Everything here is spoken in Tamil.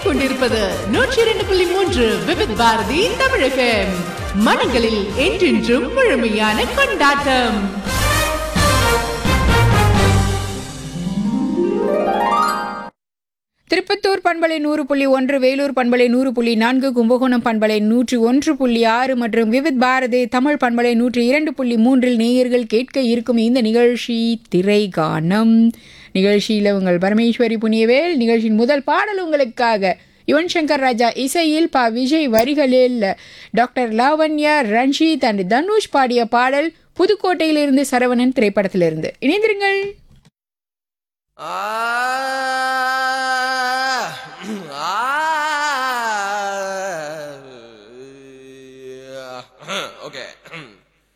கேட்டுக்கொண்டிருப்பது நூற்றி இரண்டு புள்ளி மூன்று விவித் பாரதி தமிழ் FM. மனங்களில் என்றென்றும் முழுமையான கொண்டாட்டம் திருப்பத்தூர் பண்பலை நூறு புள்ளி ஒன்று வேலூர் பண்பலை நூறு புள்ளி நான்கு கும்பகோணம் பண்பலை நூற்றி ஒன்று புள்ளி ஆறு மற்றும் விவித் பாரதி தமிழ் பண்பலை நூற்றி இரண்டு புள்ளி மூன்றில் நேயர்கள் கேட்க இருக்கும் இந்த நிகழ்ச்சி திரைகானம் நிகழ்ச்சியில் உங்கள் பரமேஸ்வரி புனியவேல் நிகழ்ச்சியின் முதல் பாடல் உங்களுக்காக யுவன் சங்கர் ராஜா இசையில் பா விஜய் வரிகளில் டாக்டர் லாவண்யா ரஞ்சித் அண்ட் தனுஷ் பாடிய பாடல் புதுக்கோட்டையிலிருந்து சரவணன் திரைப்படத்திலிருந்து இணைந்திருங்கள் ஆ